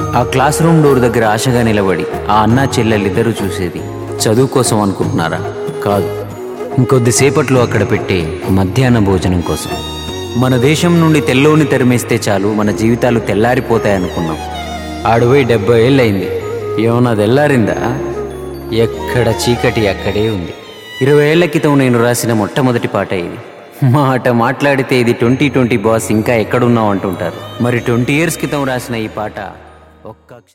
ఆ class room door దగ్గర ఆశగా నిలబడి ఆ అన్నా చెల్లెలిద్దరూ చూసేది చదువు కోసం అనుకుంటున్నారా కాదు ఇంకొద్దిసేపట్లో అక్కడ పెట్టే మధ్యాహ్న భోజనం కోసం మన దేశం నుండి తెల్లోని తెరమేస్తే చాలు మన జీవితాలు తెల్లారిపోతాయనుకున్నాం ఆడుపోయి డెబ్బై ఏళ్ళయింది ఏమన్నా తెల్లారిందా ఎక్కడ చీకటి అక్కడే ఉంది ఇరవై ఏళ్ల క్రితం నేను రాసిన మొట్టమొదటి పాట ఇది మాట మాట్లాడితే ఇది ట్వంటీ ట్వంటీ బాస్ ఇంకా ఎక్కడున్నావు అంటుంటారు మరి ట్వంటీ ఇయర్స్ క్రితం రాసిన ఈ పాట ఒక్క అక్ష-